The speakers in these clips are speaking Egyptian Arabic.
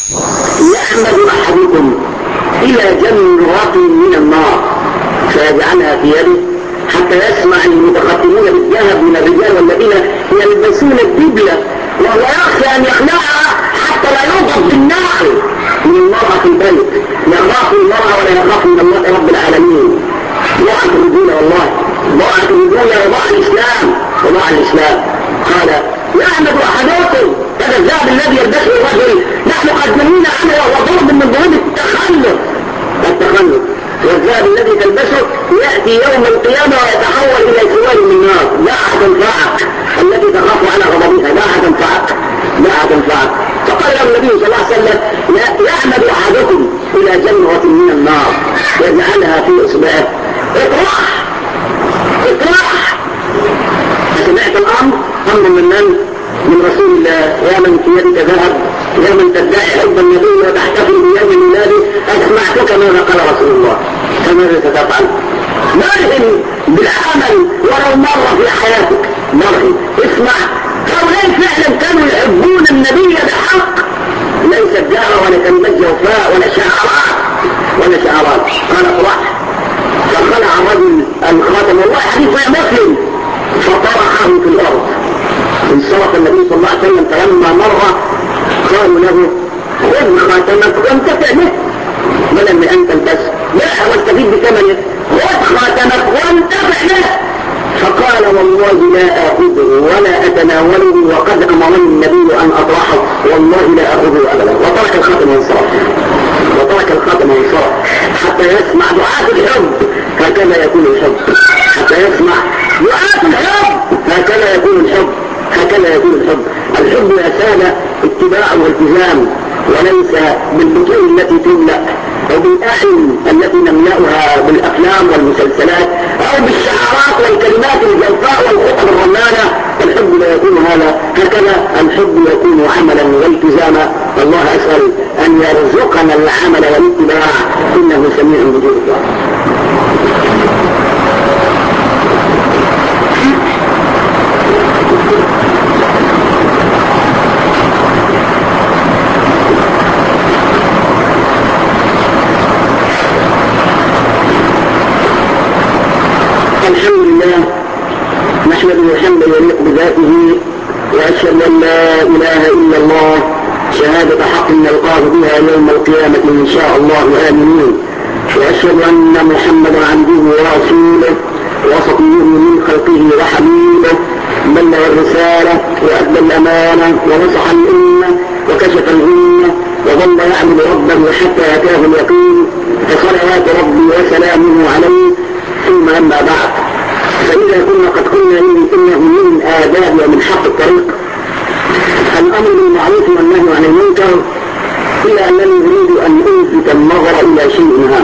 يحمد احدكم الى جمرة من النار فيجعلها في يده حتى يسمع المتقدمون بالذهب من الرجال والذين يلبسون الدبلة وهو يخشى ان يخلعها حتى لا يوقف بالنار من المرأة في البيت يخاف المرأة ولا يخاف من الله رب العالمين ضاعت الرجولة والله ضاعت الرجولة وضاع الإسلام وضاع الإسلام قال يحمد أحدكم هذا الذهب الذي يلبسه الرجل نحن قد نهينا عنه وهو ضرب من ضروب التخلف التخلف والذهب الذي تلبسه يأتي يوم القيامة ويتحول إلى سوار من نار لا تنفعك التي تخاف على غضبها لا تنفعك لا تنفعك فقال له النبي صلى الله عليه وسلم يحمد أحدكم إلى جمرة من النار يجعلها في إصبعه اطرح اطرح سمعت الأمر أمر من من؟ من رسول الله يا من في يدك ذهب يا من تدعي حب النبي وتحتفل بيوم ميلاده أسمعتك ماذا قال رسول الله فماذا ستفعل؟ مرهم بالعمل ولو مرة في حياتك مرهم اسمع هؤلاء فعلا كانوا يحبون النبي بحق ليس الدعوة ولا كلمات جوفاء ولا شعارات ولا شعارات قال اطرح فخلع الرجل الخاتم والله حديث مسلم فطرحه في الارض انصرف النبي صلى الله عليه وسلم فلما مر قالوا له خذ خاتمك وانتفع به بدل من ان تلبسه لا واستفيد بثمنه خذ خاتمك وانتفع به فقال والله لا آخذه ولا أتناوله وقد أمرني النبي أن أطرحه والله لا آخذه أبدا وترك الخاتم وانصرف وترك الخاتم وانصرف حتى يسمع دعاة الحب هكذا يكون الحب حتى يسمع دعاة الحب هكذا يكون الحب هكذا يكون الحب الحب يا سادة اتباع والتزام وليس بالبطون التي تملأ أو بالأعين التي نملأها بالأفلام والمسلسلات أو بالشعارات والكلمات الجوفاء والخطب الرنانة الحب لا يكون هذا هكذا الحب يكون عملا والتزاما الله أسأل أن يرزقنا العمل والاتباع إنه سميع مجيب الدعاء الحمد لله نحمده حمدا يليق بذاته واشهد ان لا اله الا الله شهادة حق نلقاه بها يوم القيامة ان شاء الله امنين واشهد ان محمدا عبده ورسوله وصفيه من خلقه وحبيبه بلغ الرسالة وأدى الأمانة ونصح الأمة وكشف الأمة وظل يعبد ربه حتى أتاه اليقين فصلوات ربي وسلامه عليه ثم أما بعد فإذا كنا قد قلنا إنه من آداب ومن حق الطريق الأمر بالمعروف والنهي عن المنكر إلا أنني أريد أن ألفت النظر إلى شيء هام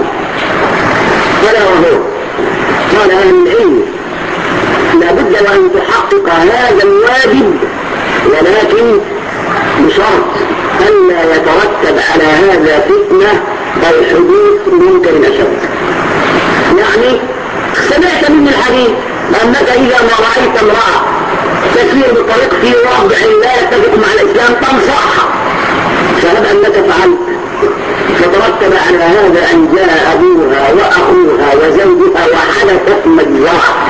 فلا وهو قال أهل العلم لابد وأن تحقق هذا الواجب ولكن بشرط ألا يترتب على هذا فتنة أو حدوث منكر أشد يعني سمعت من الحديث أنك إذا ما رأيت امرأة تسير بطريق في وضع لا يتفق مع الإسلام تنصحها فهب أنك فعلت فترتب على هذا أن جاء أبوها وأخوها وزوجها وحلفت مجزرة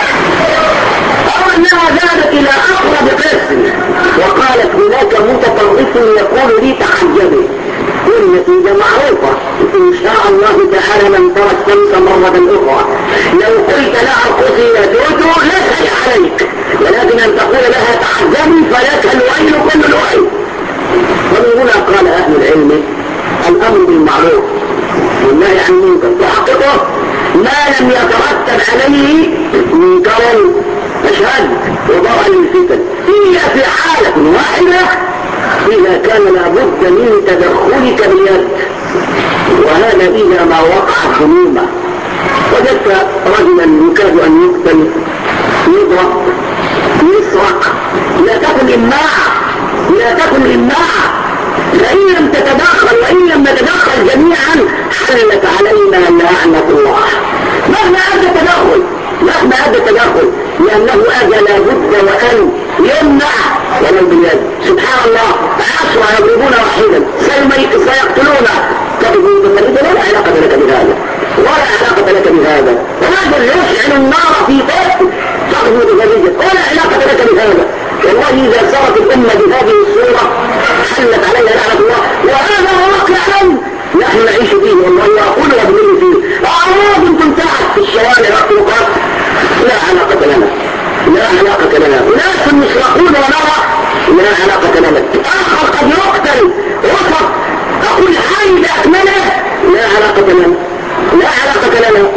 أو أنها ذهبت إلى أقرب قسم وقالت هناك متطرف يقول لي تحجبي والنتيجة معروفة إن شاء الله تعالى من ترى الشمس مرة أخرى لو قلت لها ارقصي يا جوجو لا شيء عليك ولكن أن تقول لها تحجبي فلك الويل كل الويل ومن هنا قال أهل العلم الأمر بالمعروف والنهي عن المنكر تحققه ما لم يترتب عليه منكر أشهد وضرع للفتن إلا في حالة واحدة إذا كان لابد من تدخلك باليد وهذا إذا ما وقعت ذنوبه وجدت رجلا يكاد أن يقتل يضرب يسرق لا تكن إماعة لا تكن إماعة فإن لم تتدخل وإن لم نتدخل جميعا حلت علينا لعنة الله مهما أدى التدخل مهما أدى التدخل لأنه أدى لابد وأن يمنع ولو باليد سبحان الله عشرة يضربون واحدا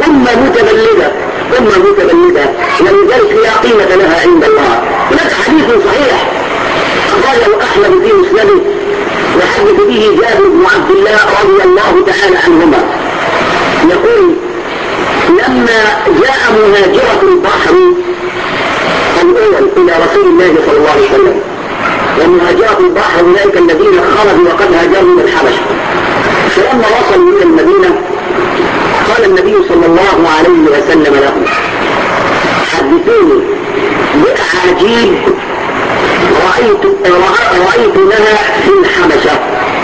أمة متبلدة أمة متبلدة ولذلك لا قيمة لها عند الله هناك حديث صحيح قاله أحمد في مسلمه وحدث به جابر بن عبد الله رضي الله تعالى عنهما يقول لما جاء مهاجرة البحر الأول إلى رسول الله صلى الله عليه وسلم ومهاجرة البحر أولئك الذين خرجوا وقد هاجروا من الحبشة فلما وصلوا إلى المدينة قال النبي صلى الله عليه وسلم لهم حدثوني بأعاجيب رأيت رأيت لها في الحبشة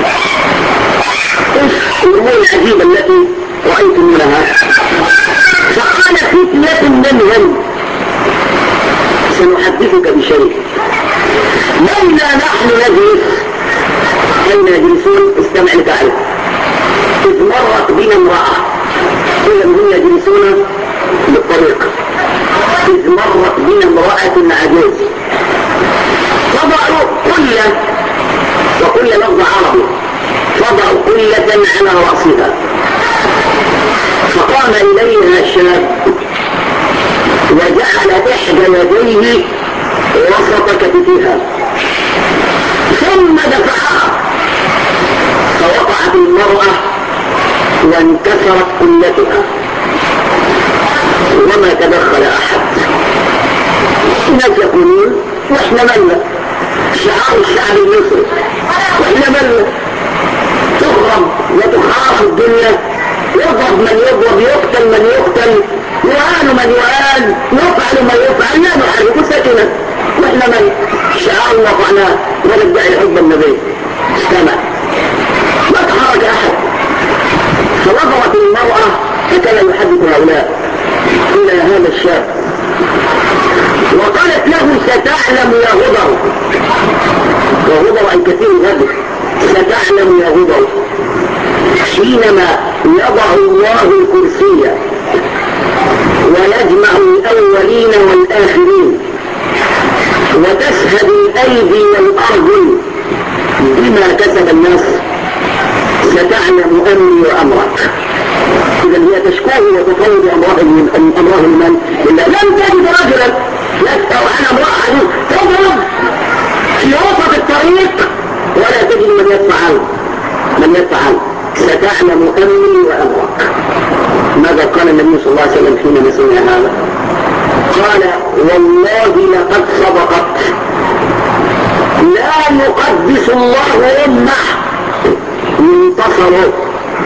الأمور العجيبة التي رأيت منها فقال فتية منهم سنحدثك بشيء بين نحن نجلس أين يجلسون استمع لتعرف إذ مرت بنا امرأة إذا هم يجلسون بالطريق إذ مرت بنا امرأة عجوز فضعوا قلة وكل لفظ عربي فضعوا قلة على رأسها فقام إليها شاب وجعل إحدى يديه وسط كتفها ثم دفعها فوقعت المرأة وانكسرت قلتها وما تدخل أحد الناس يقولون واحنا ملة شعار الشعب المصري واحنا ملة تغرب وتخاف الدنيا يضرب من يضرب يقتل من يقتل يعان من يعان يفعل من يفعل لا نحرك سكنة واحنا من شعار وضعناه وندعي حب النبي استمع ما تحرك احد فنظرت المرأة فكان يحدث هؤلاء الى هذا الشاب وقالت له ستعلم يا غدر وغدر أي كثير غدر ستعلم يا غدر حينما يضع الله الكرسي ويجمع الأولين والآخرين وتشهد الأيدي والأرض بما كسب الناس ستعلم أمري وأمرك إذا هي تشكوه وتفوض أمره من أمره من إلا لم تجد رجلا يسأل عن امرأة تضرب في وسط الطريق ولا تجد من يدفع من يدفع ستعلم أمري وأمرك ماذا قال النبي صلى الله عليه وسلم حينما سمع هذا قال والله لقد صدقت لا يقدس الله أمة انتصروا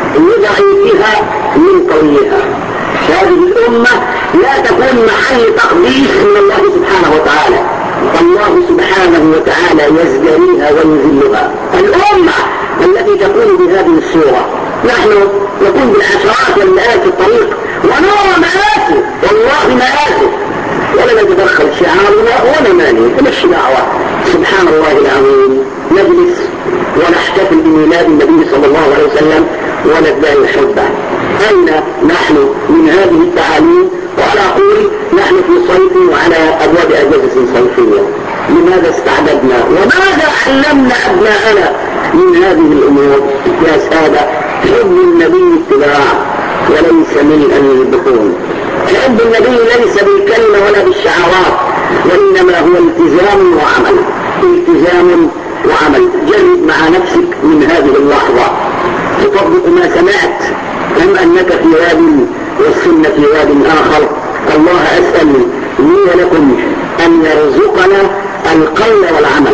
لضعيفها من قويها هذه الأمة لا تكون محل تقديس من الله سبحانه وتعالى الله سبحانه وتعالى يزدريها ويذلها الأمة التي تكون بهذه الصورة نحن نكون بالعشرات والمئات في الطريق ونرى مآسي والله مآسي ولا نتدخل شعارنا ولا مالي مش دعوة سبحان الله العظيم نجلس ونحتفل بميلاد النبي صلى الله عليه وسلم وندعي حبه أين نحن من هذه التعاليم وعلى أقول نحن في صيف وعلى أبواب أجازة صيفية لماذا استعددنا وماذا علمنا أبناءنا من هذه الأمور يا سادة حب النبي اتباع وليس ملئا للبطون حب النبي ليس بالكلمة ولا بالشعارات وإنما هو التزام وعمل التزام وعمل جرب مع نفسك من هذه اللحظة تطبق ما سمعت أم أنك في واد والسنة في واد آخر الله أسأل لي ولكم أن يرزقنا القول والعمل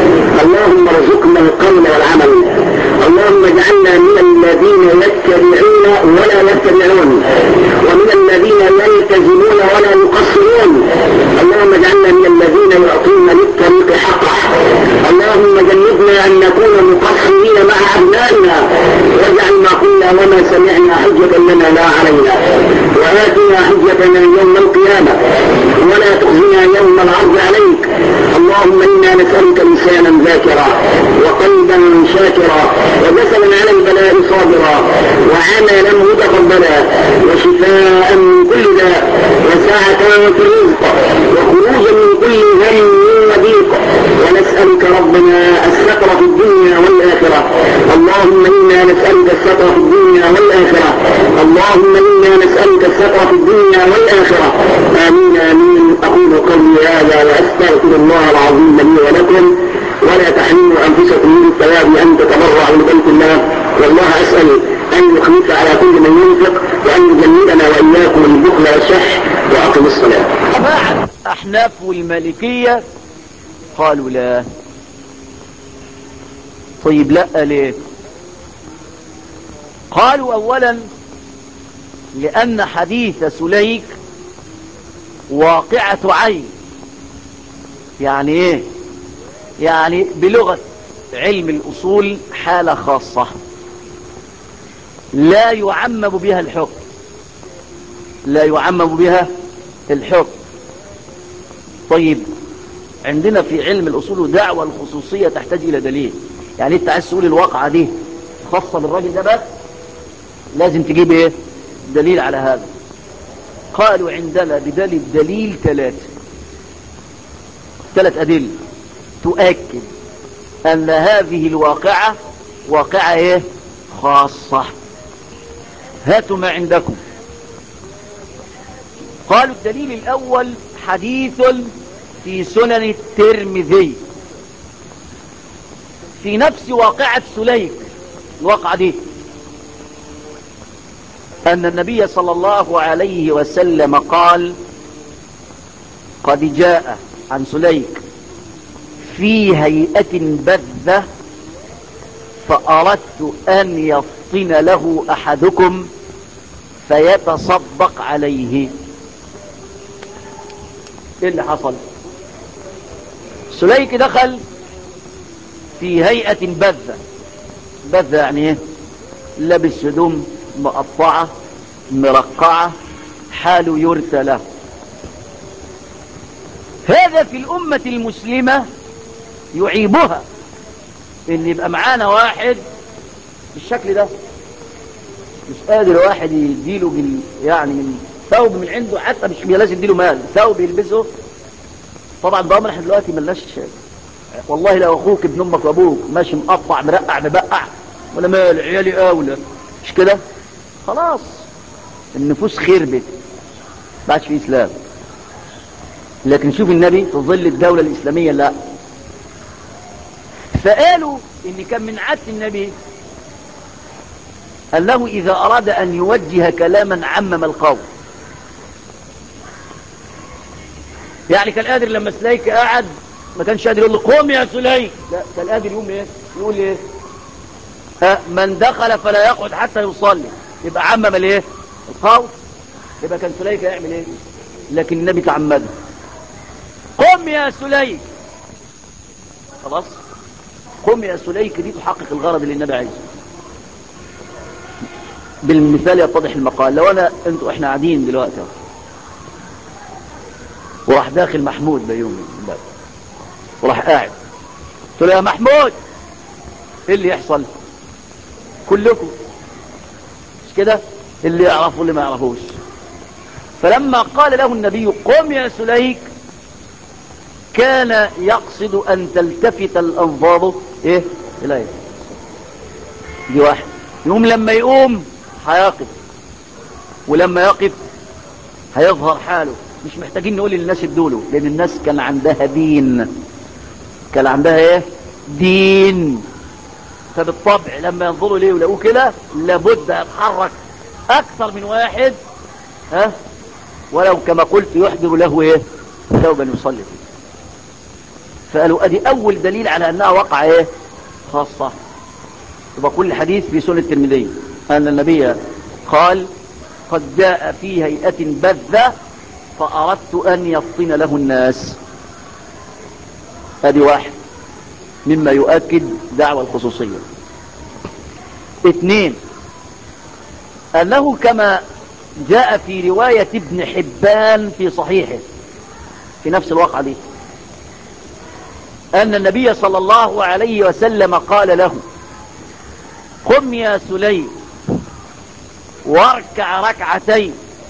اللهم ارزقنا القول والعمل اللهم اجعلنا من الذين يتبعون ولا يتبعون ومن الذين يلتزمون ولا يقصرون اللهم اجعلنا من الذين يعطون للطريق حقه اللهم جنبنا ان نكون مقصرين مع ابنائنا واجعل ما قلنا وما سمعنا حجة لنا لا علينا وآتنا حجتنا يوم القيامة ولا تخزنا يوم العرض عليك اللهم إنا نسألك لسانا ذاكرا وقلبا شاكرا وجسدا على البلاء صابرا وعملا متقبلا وشفاء من كل داء وسعة في الرزق وخروجا من كل هم وضيق ونسألك ربنا الستر في الدنيا والآخرة اللهم إنا نسألك الستر في الدنيا والآخرة اللهم إنا نسألك الستر الأحناف والمالكية قالوا لا طيب لا ليه قالوا أولا لأن حديث سليك واقعة عين يعني ايه يعني بلغة علم الأصول حالة خاصة لا يعمم بها الحكم لا يعمم بها الحكم طيب عندنا في علم الأصول دعوة الخصوصية تحتاج إلى دليل يعني انت عايز تقول الواقعة دي خاصة بالراجل ده بس لازم تجيب ايه دليل على هذا قالوا عندنا بدليل دليل ثلاثة ثلاث أدلة تؤكد أن هذه الواقعة واقعة ايه خاصة هاتوا ما عندكم قالوا الدليل الأول حديث في سنن الترمذي في نفس واقعة سليك الواقعة دي أن النبي صلى الله عليه وسلم قال قد جاء عن سليك في هيئة بذة فأردت أن يفطن له أحدكم فيتصدق عليه ايه اللي حصل سليك دخل في هيئة بذة بذة يعني ايه لبس هدوم مقطعة مرقعة حال يرثى له هذا في الأمة المسلمة يعيبها ان يبقى معانا واحد بالشكل ده مش قادر واحد يديله بال يعني من ثوب من عنده حتى مش بلاش يديله مال ثوب يلبسه طبعا ضامن احنا دلوقتي ملناش والله لو اخوك ابن امك وابوك ماشي مقطع مرقع مبقع ولا مال عيالي اولى مش كده خلاص النفوس خربت بعد في اسلام لكن شوف النبي في ظل الدولة الاسلامية لا فقالوا ان كان من عادة النبي انه اذا اراد ان يوجه كلاما عمم القول يعني كان قادر لما سليك قاعد ما كانش قادر يقول له قوم يا سليك لا كان قادر يقوم ايه يقول ايه ها من دخل فلا يقعد حتى يصلي يبقى عمم الايه القول يبقى كان سليك يعمل ايه لكن النبي تعمده قم يا سليك خلاص قم يا سليك دي تحقق الغرض اللي النبي عايزه بالمثال يتضح المقال لو انا انتوا احنا قاعدين دلوقتي اهو وراح داخل محمود بيومي الباب وراح قاعد قلت له يا محمود ايه اللي يحصل كلكم مش كده اللي يعرفوا اللي ما يعرفوش فلما قال له النبي قم يا سليك كان يقصد ان تلتفت الانظار ايه اليه دي واحد يقوم لما يقوم هيقف ولما يقف هيظهر حاله مش محتاجين نقول للناس ادوله لان الناس كان عندها دين كان عندها ايه دين فبالطبع لما ينظروا ليه ويلاقوه كده لابد يتحرك اكثر من واحد ها ولو كما قلت يحضر له ايه ثوبا يصلي فيه فقالوا ادي اول دليل على انها وقع ايه خاصة يبقى كل حديث في سنة الترمذي ان النبي قال قد جاء في هيئة بذة فأردت أن يفطن له الناس هذه واحد مما يؤكد دعوة الخصوصية اثنين أنه كما جاء في رواية ابن حبان في صحيحه في نفس الواقعة دي أن النبي صلى الله عليه وسلم قال له قم يا سليم واركع ركعتين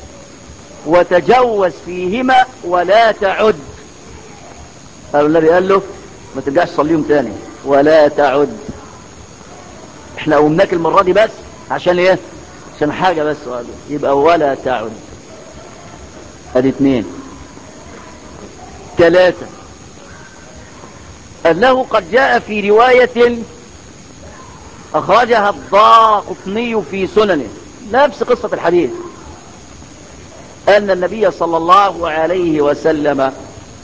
وتجوز فيهما ولا تعد قالوا النبي قال له ما ترجعش تصليهم تاني ولا تعد احنا قمناك المرة دي بس عشان ايه عشان حاجة بس يبقى ولا تعد ادي اتنين ثلاثة انه قد جاء في رواية اخرجها الضاقطني في سننه نفس قصة الحديث أن النبي صلى الله عليه وسلم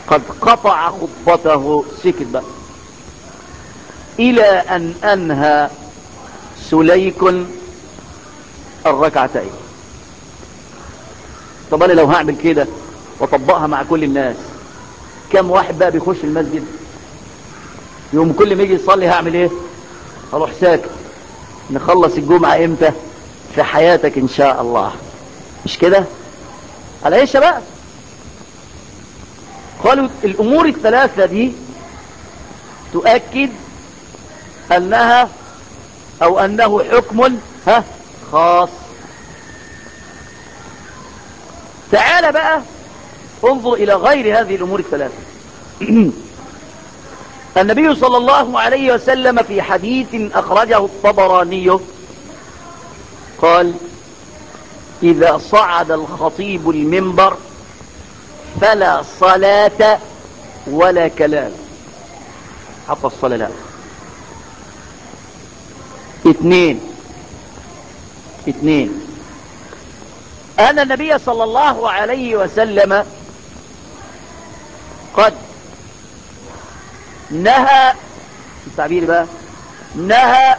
قد قطع خطبته سكت بقى الى ان انهى سليك الركعتين طب انا لو هعمل كده واطبقها مع كل الناس كم واحد بقى بيخش المسجد يوم كل ما يجي يصلي هعمل ايه اروح ساكت نخلص الجمعة امتى في حياتك ان شاء الله مش كده على ايش بقى قالوا الامور الثلاثة دي تؤكد انها او انه حكم ها خاص تعال بقى انظر الى غير هذه الامور الثلاثة النبي صلى الله عليه وسلم في حديث اخرجه الطبراني قال اذا صعد الخطيب المنبر فلا صلاة ولا كلام حتى الصلاة لا اثنين اثنين أن النبي صلى الله عليه وسلم قد نهى التعبير بقى نهى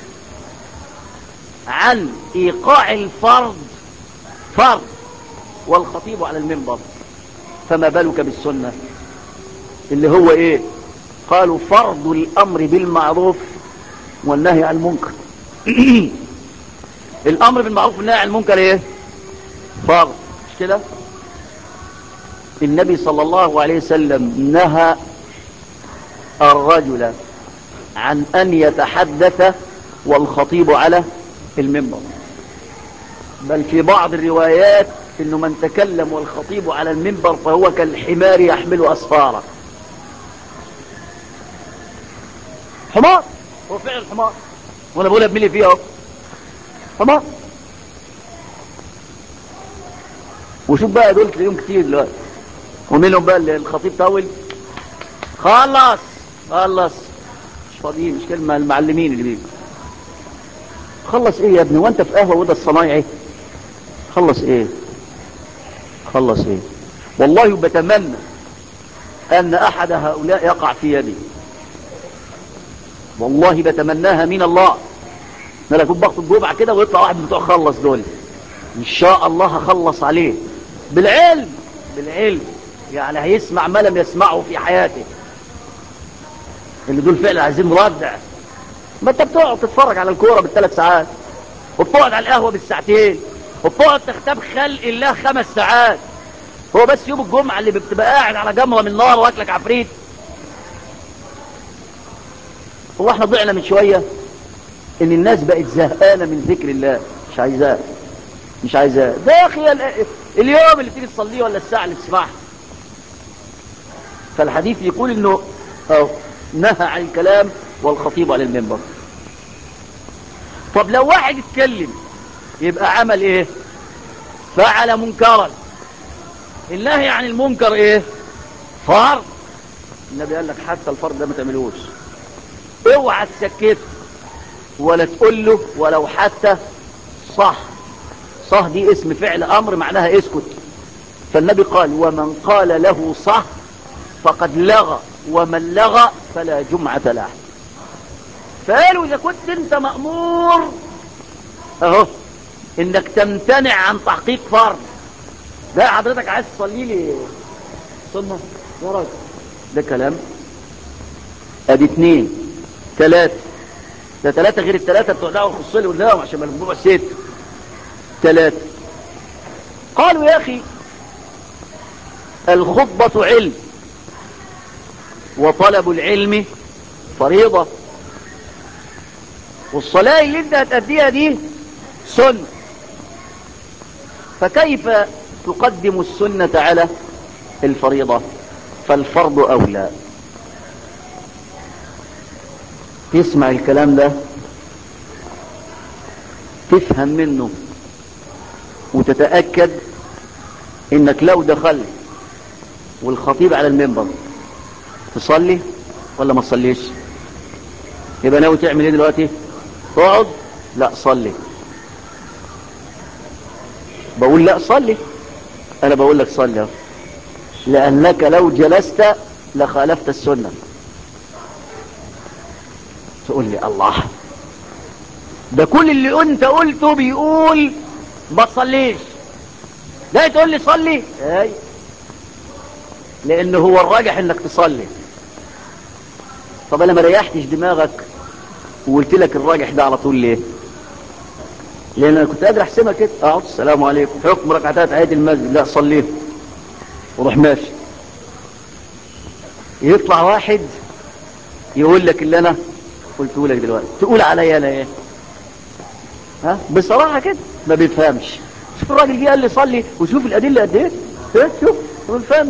عن ايقاع الفرض فرض والخطيب على المنبر فما بالك بالسنة اللي هو ايه قالوا فرض الامر بالمعروف والنهي عن المنكر الامر بالمعروف والنهي عن المنكر ايه فرض مش كده النبي صلى الله عليه وسلم نهى الرجل عن ان يتحدث والخطيب على المنبر بل في بعض الروايات انه من تكلم والخطيب على المنبر فهو كالحمار يحمل اسفارا حمار هو فعل حمار وانا بقول ابملي فيه اهو حمار وشوف بقى دول تلاقيهم كتير دلوقتي ومنهم بقى اللي الخطيب طول خلص خلص مش فاضيين مش كلمة المعلمين اللي بيجوا خلص ايه يا ابني وانت في قهوة وده الصنايعي خلص ايه خلص ايه والله بتمنى ان احد هؤلاء يقع في يدي والله بتمناها من الله انا اكون بخطب جمعة كده ويطلع واحد من بتوع خلص دول ان شاء الله هخلص عليه بالعلم بالعلم يعني هيسمع ما لم يسمعه في حياته اللي دول فعلا عايزين مردع ما انت بتقعد تتفرج على الكوره بالثلاث ساعات وبتقعد على القهوه بالساعتين وبتقعد تختاب خلق الله خمس ساعات هو بس يوم الجمعه اللي بتبقى قاعد على جمره من نار واكلك عفريت هو احنا ضعنا من شويه ان الناس بقت زهقانه من ذكر الله مش عايزاه مش عايزاه ده يا اخي ال- اليوم اللي تيجي تصليه ولا الساعه اللي تسمعها فالحديث يقول انه أو نهى عن الكلام والخطيب على المنبر طب لو واحد اتكلم يبقى عمل ايه فعل منكرا النهي عن المنكر ايه فرض النبي قال لك حتى الفرض ده ما تعملوش اوعى تسكته ولا تقول له ولو حتى صح صح دي اسم فعل امر معناها اسكت فالنبي قال ومن قال له صح فقد لغى ومن لغى فلا جمعة له فقالوا اذا كنت انت مأمور اهو انك تمتنع عن تحقيق فرض ده حضرتك عايز تصلي لي سنة يا راجل ده كلام ادي اتنين تلاتة ده تلاتة غير التلاتة بتوع دعوة خص لي قدام عشان ما الموضوع ست تلاتة قالوا يا اخي الخطبة علم وطلب العلم فريضة والصلاة اللي انت هتأديها دي سنة فكيف تقدم السنة على الفريضة فالفرض أولى تسمع الكلام ده تفهم منه وتتأكد انك لو دخلت والخطيب على المنبر تصلي ولا ما تصليش يبقى ناوي تعمل ايه دلوقتي تقعد لا صلي بقول لا صلي انا بقول لك صلي اهو لأنك لو جلست لخالفت السنة تقول لي الله ده كل اللي انت قلته بيقول ما تصليش لا تقول لي صلي اي لان هو الراجح انك تصلي طب انا ما ريحتش دماغك وقلت لك الراجح ده على طول ليه لان انا كنت قادر احسبها كده اقعد السلام عليكم حكم ركعتات عيد المسجد لا صليه وروح ماشي يطلع واحد يقول لك اللي انا قلته لك دلوقتي تقول عليا انا ايه ها بصراحه كده ما بيفهمش شوف الراجل جه قال لي صلي وشوف الادله قد ايه إيه؟ شوف ما بيفهمش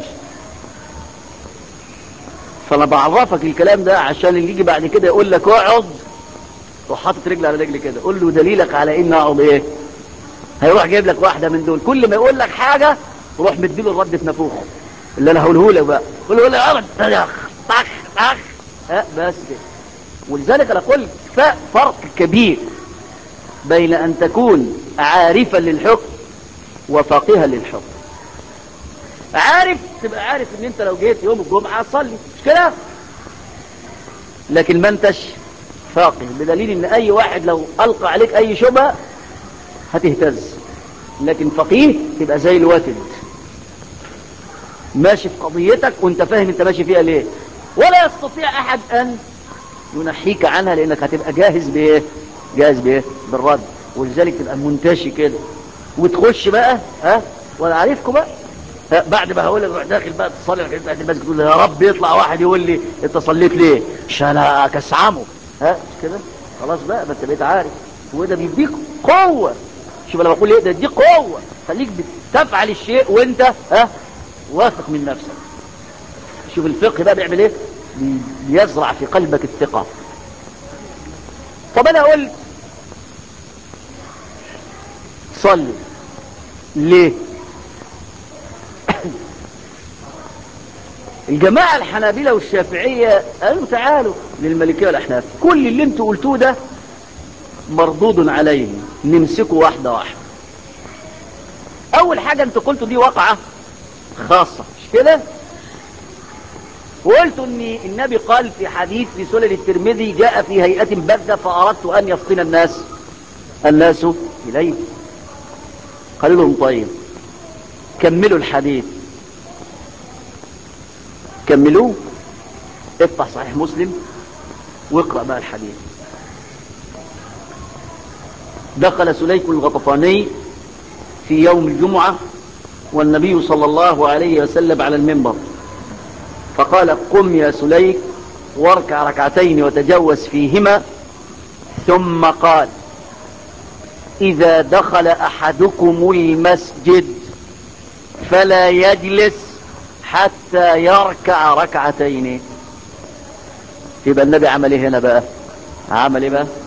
فانا بعرفك الكلام ده عشان اللي يجي بعد كده يقول لك اقعد وحاطط رجل على رجل كده قول له دليلك على ان اقعد ايه هيروح جايب لك واحده من دول كل ما يقول لك حاجه روح مديله الرد في نافوخه اللي انا هقوله لك بقى قول له اقعد طخ طخ طخ ها بس كده ولذلك انا قلت فرق كبير بين ان تكون عارفا للحكم وفقيها للحكم عارف تبقى عارف ان انت لو جيت يوم الجمعه تصلي مش كده لكن ما انتش فاقه بدليل ان اي واحد لو القى عليك اي شبهه هتهتز لكن فقيه تبقى زي الوتد ماشي في قضيتك وانت فاهم انت ماشي فيها ليه ولا يستطيع احد ان ينحيك عنها لانك هتبقى جاهز بايه جاهز بايه بالرد ولذلك تبقى منتشي كده وتخش بقى ها وانا عارفكم بقى ها بعد ما هقول لك روح داخل بقى تصلي ركعتين بعد المسجد تقول يا رب يطلع واحد يقول لي انت صليت ليه عشان اكسعمه ها مش كده خلاص بقى ما انت بقيت عارف وده بيديك قوه شوف انا بقول ايه ده دي قوه خليك بتفعل الشيء وانت ها واثق من نفسك شوف الفقه بقى بيعمل ايه بيزرع في قلبك الثقه طب انا قلت صلي ليه الجماعة الحنابلة والشافعية قالوا تعالوا للملكية والأحناف كل اللي انتوا قلتوه ده مردود عليه نمسكه واحدة واحدة أول حاجة انتوا قلتوا دي وقعة خاصة مش كده وقلتوا ان النبي قال في حديث في سنن الترمذي جاء في هيئة بذة فأردت أن يفطن الناس الناس إليه قالوا لهم طيب كملوا الحديث كملوه افتح صحيح مسلم واقرأ بقى الحديث دخل سليك الغطفاني في يوم الجمعة والنبي صلى الله عليه وسلم على المنبر فقال قم يا سليك واركع ركعتين وتجوز فيهما ثم قال إذا دخل أحدكم المسجد فلا يجلس حتى يركع ركعتين يبقى النبي عمل ايه هنا بقى عمل ايه بقى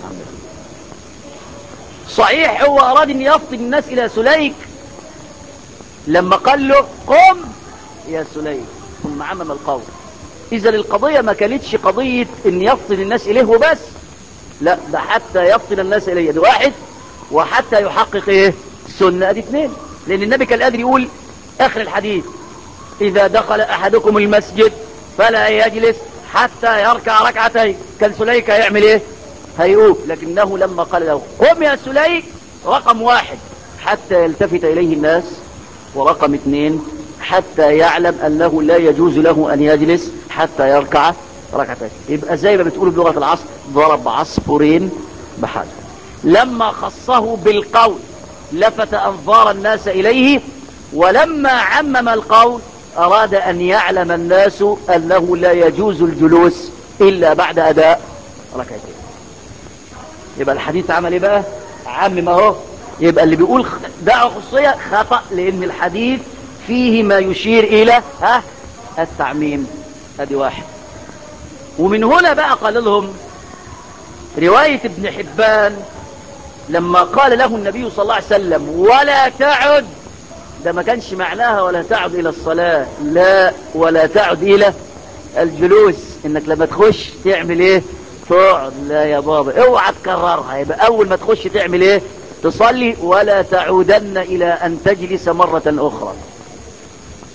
صحيح هو اراد ان يفطن الناس الى سليك لما قال له قم يا سليك ثم عمم القول اذا القضية ما كانتش قضية ان يفطن الناس اليه وبس لا ده حتى يفطن الناس اليه ده واحد وحتى يحقق ايه السنة ادي اثنين لان النبي كان قادر يقول اخر الحديث اذا دخل احدكم المسجد فلا يجلس حتى يركع ركعتين كان سليك هيعمل ايه هيقوم لكنه لما قال له قم يا سليك رقم واحد حتى يلتفت اليه الناس ورقم اثنين حتى يعلم انه لا يجوز له ان يجلس حتى يركع ركعتين يبقى زي ما بتقول بلغة العصر ضرب عصفورين بحجر لما خصه بالقول لفت انظار الناس اليه ولما عمم القول اراد ان يعلم الناس انه لا يجوز الجلوس الا بعد اداء ركعتين يبقى الحديث عمل ايه بقى عمم اهو يبقى اللي بيقول دعوة خصوصية خطأ لان الحديث فيه ما يشير الى ها التعميم ادي واحد ومن هنا بقى قال لهم رواية ابن حبان لما قال له النبي صلى الله عليه وسلم ولا تعد ده ما كانش معناها ولا تعد الى الصلاة لا ولا تعد الى الجلوس انك لما تخش تعمل ايه تقعد لا يا بابا اوعى تكررها يبقى اول ما تخش تعمل ايه تصلي ولا تعودن الى ان تجلس مرة اخرى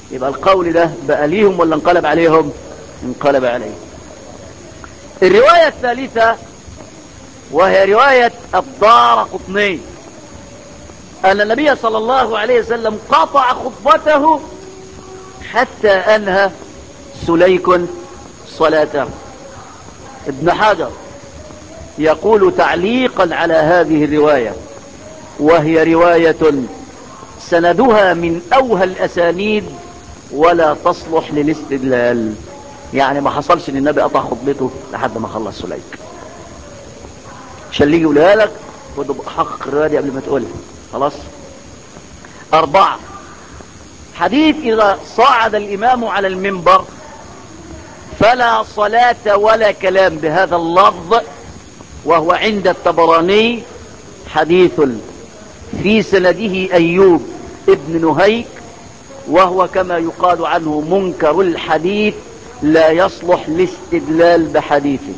يبقى القول ده بقى ليهم ولا انقلب عليهم انقلب عليهم الرواية الثالثة وهي رواية الدار قطني أن النبي صلى الله عليه وسلم قطع خطبته حتى أنهى سليك صلاته ابن حجر يقول تعليقا على هذه الرواية وهي رواية سندها من أوهى الأسانيد ولا تصلح للاستدلال يعني ما حصلش ان النبي قطع خطبته لحد ما خلص سليك عشان اللي يجي يقولها لك خد حقق الرواية دي قبل ما تقولها خلاص أربعة حديث إذا صعد الإمام على المنبر فلا صلاة ولا كلام بهذا اللفظ وهو عند الطبراني حديث في سنده أيوب ابن نهيك وهو كما يقال عنه منكر الحديث لا يصلح الاستدلال بحديثه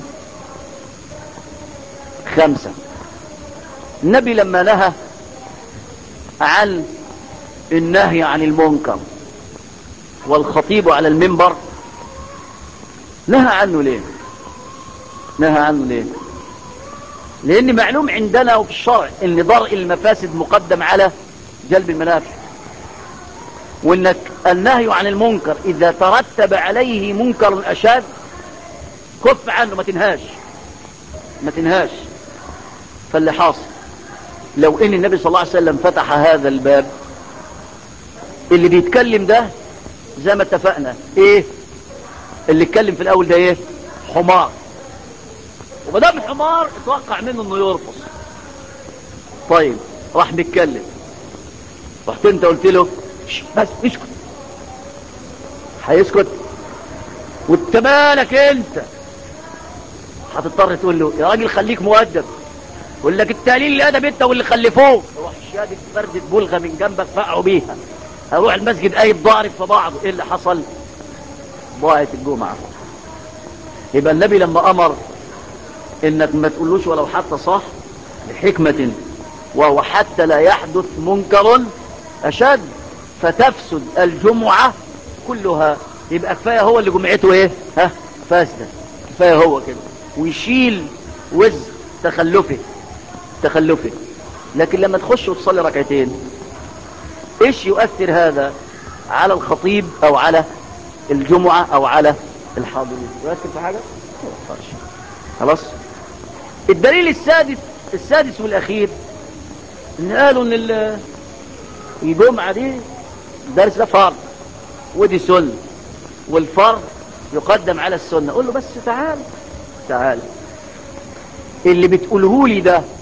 خمسة النبي لما نهى عن النهي عن المنكر والخطيب على المنبر نهى عنه ليه نهى عنه ليه لان معلوم عندنا وفي الشرع ان ضرء المفاسد مقدم على جلب المنافع وانك النهي عن المنكر اذا ترتب عليه منكر اشد كف عنه ما تنهاش ما تنهاش فاللي حاصل لو ان النبي صلى الله عليه وسلم فتح هذا الباب اللي بيتكلم ده زي ما اتفقنا ايه اللي اتكلم في الاول ده ايه حمار ومدام حمار اتوقع منه انه يرقص طيب راح بيتكلم رحت انت قلت له بس اسكت هيسكت وانت مالك انت هتضطر تقول له يا راجل خليك مؤدب يقول لك التقليل الادب انت واللي خلفوه روح شادد فردة بلغه من جنبك فقعوا بيها اروح المسجد قايد ضارب في بعضه ايه اللي حصل ضاعت الجمعه يبقى النبي لما امر انك ما تقولوش ولو حتى صح لحكمة وهو حتى لا يحدث منكر اشد فتفسد الجمعة كلها يبقى كفاية هو اللي جمعته ايه ها فاسدة كفاية هو كده ويشيل وزر تخلفه تخلفه لكن لما تخش وتصلي ركعتين ايش يؤثر هذا على الخطيب او على الجمعة او على الحاضرين يؤثر في حاجة ما يؤثرش خلاص الدليل السادس السادس والاخير ان قالوا ان الجمعة دي درس ده فرض ودي سنة والفرض يقدم على السنة قول له بس تعال تعال اللي بتقوله لي ده